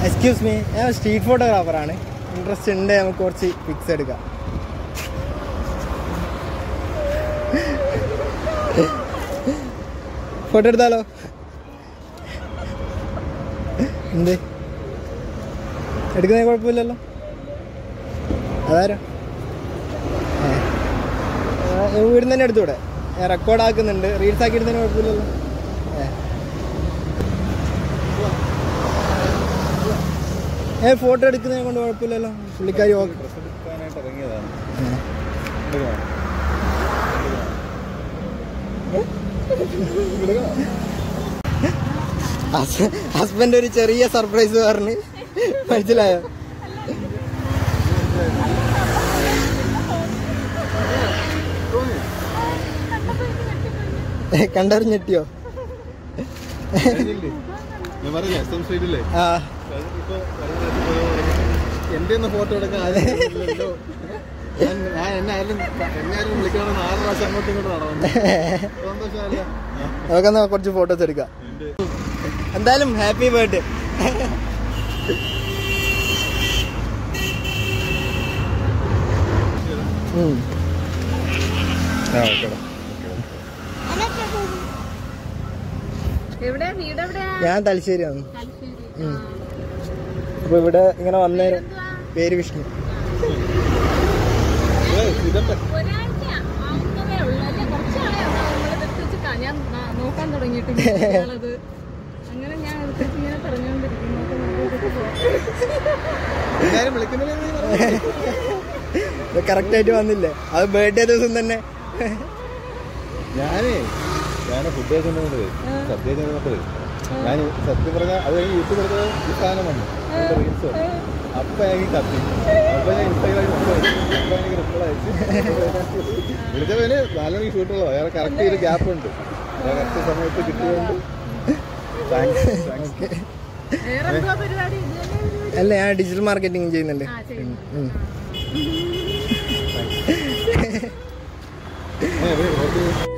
Excuse me ഞാൻ street ഫോട്ടോഗ്രാഫറാണ് interest ഉണ്ട് നമുക്ക് കുറച്ച് പിക്സ് എടുക്കാം ഫോട്ടോ എടുത്താലോ എന്ത് എടുക്കുന്നതിന് കുഴപ്പമില്ലല്ലോ അതാരോ വീട് തന്നെ എടുത്തൂടെ ഞാൻ റെക്കോർഡ് ആക്കുന്നുണ്ട് റീൽസ് ആക്കി എടുത്തതിന് കുഴപ്പമില്ലല്ലോ ഏ. ഏ ഫോട്ടോ എടുക്കുന്നതിനെ കൊണ്ട് കുഴപ്പമില്ലല്ലോ പുള്ളിക്കാരി ഓക്കെ ഡ്രസ്സ് എടുക്കാനായിട്ട് ഇറങ്ങിയതാണ് ഹസ്ബൻഡ് ഒരു ചെറിയ സർപ്രൈസ് പറഞ്ഞ് മനസ്സിലായോ കണ്ടറിഞ്ഞ് ഞെട്ടിയോ ഞാൻ പറഞ്ഞ എസ് എം സ്ട്രീറ്റില്ലേ ആ ഇപ്പൊ എന്റെ ഒന്ന് ഫോട്ടോ എടുക്കാൻ ആരും ഇല്ലല്ലോ. ഞാൻ ഞാൻ എന്നെ ആരും എന്നെ ആരും വിളിക്കണമെന്ന് ആറ് പ്രാവശ്യം അങ്ങോട്ടും ഇങ്ങോട്ടും നടന്നു സന്തോഷമല്ല നമുക്കെന്നാ കുറച്ച് ഫോട്ടോസ് എടുക്കാം എന്റെ എന്തായാലും ഹാപ്പി ബർത്ത്ഡേ ആ ഓക്കെടാ എവിടെയാ വീട് എവിടെയാ ഞാൻ തലശ്ശേരിയാണ് തലശ്ശേരി ഉം. അപ്പൊ ഇവിടെ ഇങ്ങനെ വന്നേരം പേര് വിഷ്ണു ഇതട്ടെ ഒരാഴ്ച ആവുന്നതേ ഉള്ളൂ അല്ലേ കുറച്ച് നാളെ നമ്മളിതൊക്കെ വെച്ച് ക- ഞാൻ ന- നോക്കാൻ തുടങ്ങിയിട്ടുണ്ട് ഇയാളത് അങ്ങനെ ഞാൻ എടുത്തിട്ട് ഇങ്ങനെ പറഞ്ഞുകൊണ്ടിരിക്കുന്നു അപ്പൊ നമുക്കിതൊക്കെ പോവാം. എല്ലാരും വിളിക്കുന്നില്ലേ നീ പറഞ്ഞത്? കറക്റ്റ് ആയിട്ട് വന്നില്ലേ അത് ബർത്ത്ഡേ ദിവസം തന്നെ ഞാനേ ഞാൻ ഫുഡ് കഴിച്ചുകൊണ്ട് സദ്യ ചെയ്തപ്പോഴേ ഞാൻ സത്യം പറഞ്ഞാൽ അത് കഴിഞ്ഞ് യൂട്യൂബ് എടുത്തത് ഈ സാധനം വന്നു അതിന്റെ റീൽസ് വന്നു അപ്പൊ എനിക്ക് കത്തി അപ്പൊ ഞാൻ ഇൻസ്റ്റാഗ്രാമിൽ അപ്പൊ എനിക്ക് റിപ്ലൈ അയച്ചു വിളിച്ചവന് നാല് മണിക്ക് ഷൂട്ടുള്ളൂ അയാൾ കറക്റ്റ് ഒരു ഗ്യാപ്പ് ഉണ്ട് കറക്റ്റ് സമയത്ത് കിട്ടിയതുകൊണ്ട് താങ്ക്സ് താങ്ക്സ് വേറെ എന്തുവാ പരിപാടി ഇത് തന്നെ പരിപാടി അല്ല ഞാൻ ഡിജിറ്റൽ മാർക്കറ്റിംഗ് ചെയ്യുന്നുണ്ട് ആ ചെയ്യുന്നു ഉം. ഏ, ഇവിടെ ഓർഡർ ചെയ്തു.